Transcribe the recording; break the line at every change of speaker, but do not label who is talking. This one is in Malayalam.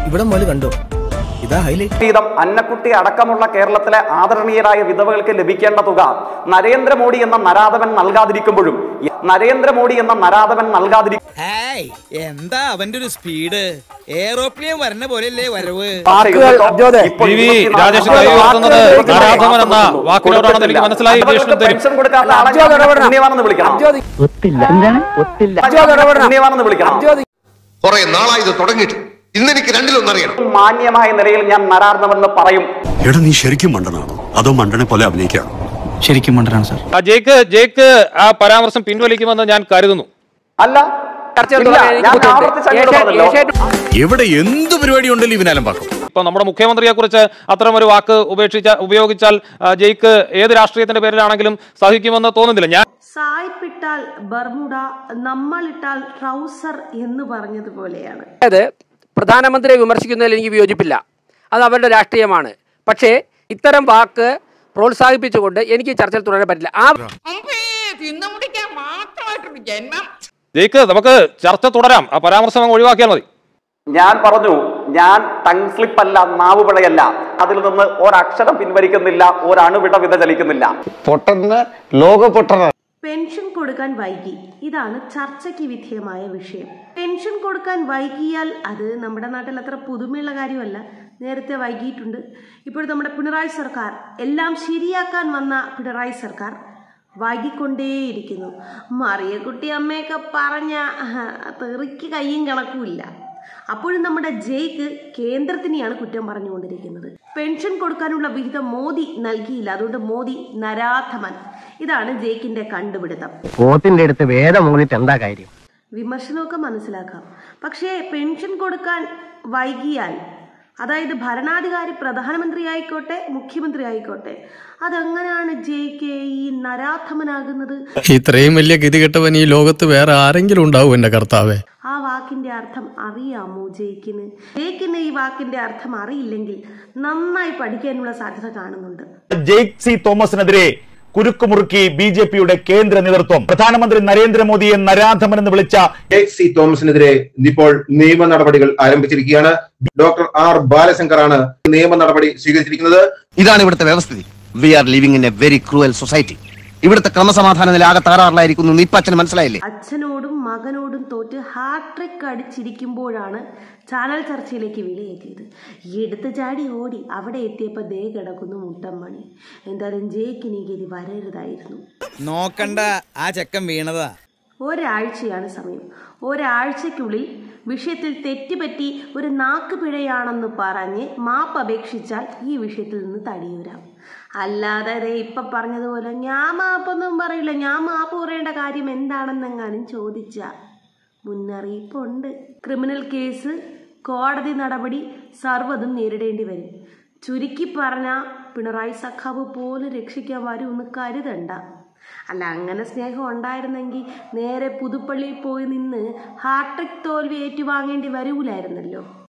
ഇവിടെ മുതൽ കണ്ടോ ഇതാ ഹൈലൈറ്റ്
വീതം അന്നക്കുട്ടി അടക്കമുള്ള കേരളത്തിലെ ആദരണീയരായ വിധവകൾക്ക് ലഭിക്കേണ്ട തുക നരേന്ദ്രമോദി എന്ന നരാധവൻ നൽകാതിരിക്കുമ്പോഴും നരേന്ദ്രമോദി എന്ന നരാധവൻ നൽകാതിരിക്കും
ഹായ് എന്താ അവന്റെ ഒരു സ്പീഡ് എയറോപ്ലെയിൻ വരണ പോലെയല്ലേ വരവ്
വി വി രാജേഷ് കൈ ഉയർത്തുന്നത് നരാധമൻ എന്ന വാക്കിനോടാണെന്ന് എനിക്ക് മനസ്സിലായി ഭീഷണി തരും
പെൻഷൻ കൊടുക്കാത്ത ആളെ ഞാൻ പുണ്യവാനെന്ന് വിളിക്കണം
ഒത്തില്ല എന്താണ് ഒത്തില്ല
പുണ്യവാനെന്ന് വിളിക്കണം
കുറെ നാളായി ഇത് തുടങ്ങിയിട്ട് ഇന്നെനിക്ക് രണ്ടിലൊന്നറിയണം
മാന്യമായ നിലയിൽ ഞാൻ നരാർന്നവെന്ന് പറയും
എടാ നീ ശരിക്കും മണ്ടനാണോ അതോ മണ്ടനെ പോലെ അഭിനയിക്കാണോ
ശരിക്കും മണ്ടനാണ് സാർ
ആ ജയ്ക്ക് ജയ്ക്ക് ആ പരാമർശം പിൻവലിക്കുമെന്ന് ഞാൻ കരുതുന്നു
അല്ല ഇല്ല, ഞാൻ ആവർത്തിച്ച് അങ്ങോട്ട് പറഞ്ഞല്ലോ.
ഇവിടെ എന്ത് പരിപാടി ഉണ്ടല്ലോ ഇവനാലും പാക്കും
ഇപ്പൊ നമ്മുടെ മുഖ്യമന്ത്രിയെ കുറിച്ച് അത്തരം ഒരു വാക്ക് ഉപേക്ഷിച്ച ഉപയോഗിച്ചാൽ ആ, ജയ്ക്ക് ഏത് രാഷ്ട്രീയത്തിന്റെ പേരിലാണെങ്കിലും സഹിക്കുമെന്ന് തോന്നുന്നില്ല ഞാൻ
സായിപ്പിട്ടാൽ ബർമുഡ നമ്മളിട്ടാൽ ട്രൗസർ എന്ന് പറഞ്ഞതുപോലെയാണ്
അതായത് പ്രധാനമന്ത്രിയെ വിമർശിക്കുന്നതിൽ എനിക്ക് വിയോജിപ്പില്ല അത് അവരുടെ രാഷ്ട്രീയമാണ് പക്ഷേ ഇത്തരം വാക്ക് പ്രോത്സാഹിപ്പിച്ചുകൊണ്ട് എനിക്ക് ഈ ചർച്ചയിൽ തുടരാൻ പറ്റില്ല ആ
ജയ്ക്ക് നമുക്ക് ചർച്ച തുടരാം ആ പരാമർശം അങ്ങ് ഒഴിവാക്കിയാൽ മതി
ഞാൻ പറഞ്ഞു ഞാൻ ടങ് സ്ലിപ്പ് അല്ല നാവ് പിഴയല്ല അതിൽ നിന്ന് ഒരക്ഷരം പിൻവലിക്കുന്നില്ല ഒരണുവിട വിതചലിക്കുന്നില്ല
പൊട്ടന് ലോക പൊട്ടന
പെൻഷൻ കൊടുക്കാൻ വൈകി ഇതാണ് ചർച്ചയ്ക്ക് വിധേയമായ വിഷയം പെൻഷൻ കൊടുക്കാൻ വൈകിയാൽ അത് നമ്മുടെ നാട്ടിൽ അത്ര പുതുമയുള്ള കാര്യമല്ല നേരത്തെ വൈകിയിട്ടുണ്ട് ഇപ്പോൾ നമ്മുടെ പിണറായി സർക്കാർ എല്ലാം ശരിയാക്കാൻ വന്ന പിണറായി സർക്കാർ വൈകിക്കൊണ്ടേയിരിക്കുന്നു മറിയക്കുട്ടി അമ്മയൊക്കെ പറഞ്ഞ ആഹ്, തെറിക്ക് കയ്യും കണക്കുമില്ല അപ്പോഴും നമ്മുടെ ജയ്ക്ക് കേന്ദ്രത്തിനെയാണ് കുറ്റം പറഞ്ഞുകൊണ്ടിരിക്കുന്നത് പെൻഷൻ കൊടുക്കാനുള്ള വിഹിതം മോദി നൽകിയില്ല അതുകൊണ്ട് മോദി നരാധമൻ ഇതാണ് ജയ്ക്കിന്റെ കണ്ടുപിടുത്തം
പോത്തിന്റെ അടുത്ത് വേദം മൂന്നിട്ട് എന്താ കാര്യം
വിമർശനമൊക്കെ മനസ്സിലാക്കാം പക്ഷേ പെൻഷൻ കൊടുക്കാൻ വൈകിയാൽ അതായത് ഭരണാധികാരി പ്രധാനമന്ത്രി ആയിക്കോട്ടെ മുഖ്യമന്ത്രി ആയിക്കോട്ടെ അതെങ്ങനെയാണ് ജയ്ക്ക് ഈ നരാധമനാകുന്നത്
ഇത്രയും വലിയ ഗതികെട്ടവൻ ഈ ലോകത്ത് വേറെ ആരെങ്കിലും ഉണ്ടാവും എന്റെ കർത്താവേ
ആ വാക്കിന്റെ അർത്ഥം അറിയാമോ ജയ്ക്കിന് ജയ്ക്കിന് ഈ വാക്കിന്റെ അർത്ഥം അറിയില്ലെങ്കിൽ നന്നായി പഠിക്കാനുള്ള സാധ്യത കാണുന്നുണ്ട്
ജെയ്ക് സി തോമസിനെതിരെ കുരുക്കുമുറുക്കി ബി ജെ പിയുടെ കേന്ദ്ര നേതൃത്വം പ്രധാനമന്ത്രി നരേന്ദ്രമോദിയെ നരാധമൻ എന്ന് വിളിച്ച
ജെയ്ക് സി തോമസിനെതിരെ ഇപ്പോൾ നിയമ നടപടികൾ ആരംഭിച്ചിരിക്കുകയാണ് ഡോക്ടർ ആർ ബാലശങ്കറാണ് നിയമ നടപടി സ്വീകരിച്ചിരിക്കുന്നത്
ഇതാണ് ഇവിടുത്തെ വ്യവസ്ഥിതി we are living in a very cruel society ഇവിടുത്തെ ക്രമസമാധാന നില ആകെ താറാറിലായിരിക്കുന്നു എന്ന് ഇപ്പൊ അച്ഛന് മനസ്സിലായില്ലേ
അച്ഛനോടും മകനോടും തോറ്റ് ഹാട്രിക് അടിച്ചിരിക്കുമ്പോഴാണ് ചാനൽ ചർച്ചയിലേക്ക് വിലയെത്തിയത് എടുത്ത് ചാടി ഓടി അവിടെ എത്തിയപ്പോൾ ദേ കിടക്കുന്നു മുട്ടമ്മണി എന്തായാലും ജയിക്കിനി ഗതി വരരുതായിരുന്നു
നോക്കണ്ട ആ ചെക്കൻ വീണതാ
ഒരാഴ്ചയാണ് സമയം ഒരാഴ്ചയ്ക്കുള്ളിൽ വിഷയത്തിൽ തെറ്റുപറ്റി ഒരു നാക്ക് പിഴയാണെന്ന് പറഞ്ഞ് മാപ്പ് അപേക്ഷിച്ചാൽ ഈ വിഷയത്തിൽ നിന്ന് തടിയൂരാം അല്ലാതെ ദേ ഇപ്പം പറഞ്ഞതുപോലെ ഞാൻ മാപ്പൊന്നും പറയില്ല ഞാൻ മാപ്പ് പറയേണ്ട കാര്യം എന്താണെന്നെങ്ങാനും ചോദിച്ചാൽ മുന്നറിയിപ്പുണ്ട് ക്രിമിനൽ കേസ് കോടതി നടപടി സർവ്വതും നേരിടേണ്ടി വരും ചുരുക്കി പറഞ്ഞാൽ പിണറായി സഖാവ് പോലും രക്ഷിക്കാൻ വരുമെന്ന് കരുതണ്ട അല്ല അങ്ങനെ സ്നേഹം ഉണ്ടായിരുന്നെങ്കിൽ നേരെ പുതുപ്പള്ളിയിൽ പോയി നിന്ന് ഹാട്രിക് തോൽവി ഏറ്റുവാങ്ങേണ്ടി വരൂലായിരുന്നല്ലോ